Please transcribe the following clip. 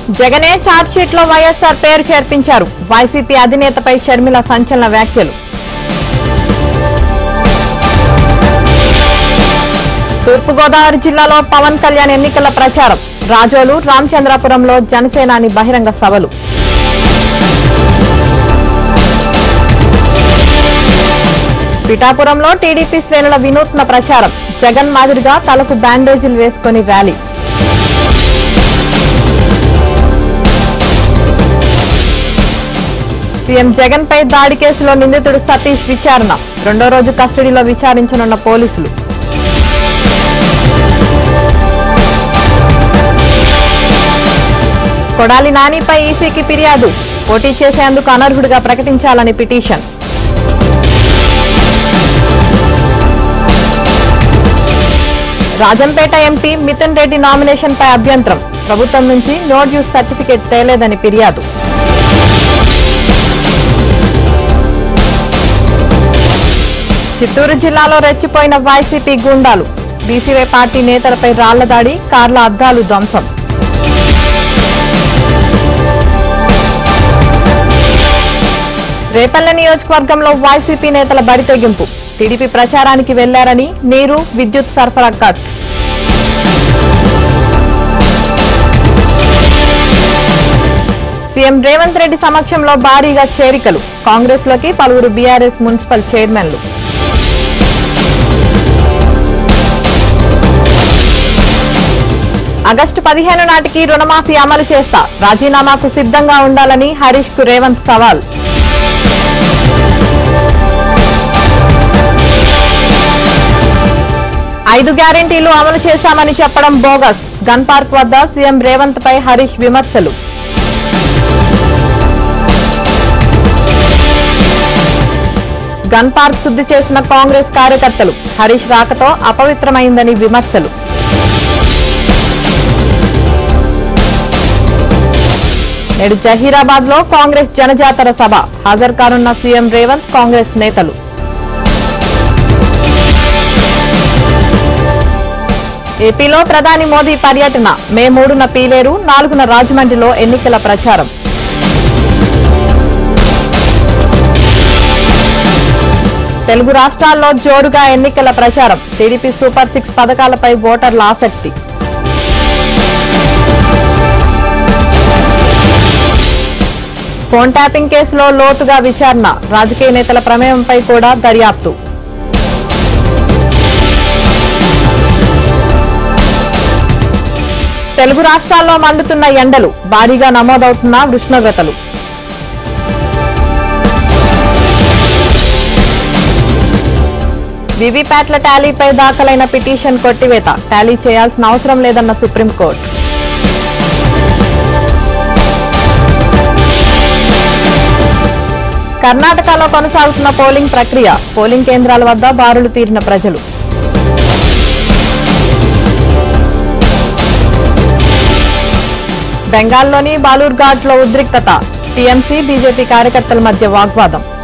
జగనే charge sheet లో వైఎస్ఆర్ పేరు చేర్పించారు వైసీపీ అధినేతపై షర్మిల సంచలన వ్యాఖ్యలు తూర్పుగోదావరి జిల్లాలో పవన్ కళ్యాణ్ ఎన్నికల ప్రచారం రాజోలు రామచంద్రాపురంలో జనసేనాని బహిరంగ సభలు పిఠాపురంలో టీడీపీ శ్రేణుల వినూత్న ప్రచారం జగన్ మాదిరిగా తలకు బ్యాండేజీలు వేసుకుని ర్యాలీ సీఎం జగన్ పై దాడి కేసులో నిందితుడు సతీష్ విచారణ రెండో రోజు కస్టడీలో విచారించనున్న పోలీసులు కొడాలి నానిపై ఈసీకి ఫిర్యాదు పోటీ చేసేందుకు అనర్హుడిగా ప్రకటించాలని petition Rajampet MP Mithun Reddy nomination పై అభ్యంతరం ప్రభుత్వం నుంచి నో డ్యూస్ సర్టిఫికేట్ తేలేదని ఫిర్యాదు చిత్తూరు జిల్లాలో రెచ్చిపోయిన వైసీపీ గూండాలు బీసీవై పార్టీ నేతలపై రాళ్ల దాడి కార్ల అద్దాలు ధ్వంసం రేపల్ల నియోజకవర్గంలో వైసీపీ నేతల బరితెగింపు టీడీపీ ప్రచారానికి వెళ్లారని నీరు విద్యుత్ సరఫరా కట్ సీఎం రేవంత్ రెడ్డి సమక్షంలో భారీగా చేరికలు కాంగ్రెస్ లోకి పలువురు బీఆర్ఎస్ మున్సిపల్ చైర్మన్లు ఆగస్టు పదిహేను నాటికి రుణమాఫీ అమలు చేస్తా రాజీనామాకు సిద్ధంగా ఉండాలని హరీష్ కు రేవంత్ సవాల్ ఐదు గ్యారెంటీలు అమలు చేశామని చెప్పడం బోగస్ గన్ పార్క్ వద్ద సీఎం రేవంత్ పై హరీష్ విమర్శలు గన్ పార్క్ శుద్ధి చేసిన కాంగ్రెస్ కార్యకర్తలు హరీష్ రాకతో అపవిత్రమైందని విమర్శలు నేడు జహీరాబాద్ లో కాంగ్రెస్ జనజాతర సభ హాజరు కానున్న సీఎం రేవంత్ కాంగ్రెస్ నేతలు ఏపీలో ప్రధాని మోదీ పర్యటన మే మూడున పీలేరు నాలుగున రాజమండ్రిలో ఎన్నికల ప్రచారం తెలుగు రాష్ట్రాల్లో జోరుగా ఎన్నికల ప్రచారం టీడీపీ సూపర్ సిక్స్ పథకాలపై ఓటర్ల ఆసక్తి ఫోన్ ట్యాపింగ్ కేసులో లోతుగా విచారణ రాజకీయ నేతల ప్రమేయంపై కూడా దర్యాప్తు తెలుగు రాష్ట్రాల్లో మండుతున్న ఎండలు భారీగా నమోదవుతున్న ఉష్ణోగ్రతలు వీవీప్యాట్ల టాలీపై దాఖలైన పిటిషన్ కొట్టివేత టాలీ చేయాల్సిన అవసరం లేదన్న సుప్రీంకోర్టు కర్ణాటకలో కొనసాగుతున్న పోలింగ్ ప్రక్రియ పోలింగ్ కేంద్రాల వద్ద బారులు తీరిన ప్రజలు బెంగాల్లోని బాలూర్ఘాట్ లో ఉద్రిక్తత టీఎంసీ బీజేపీ కార్యకర్తల మధ్య వాగ్వాదం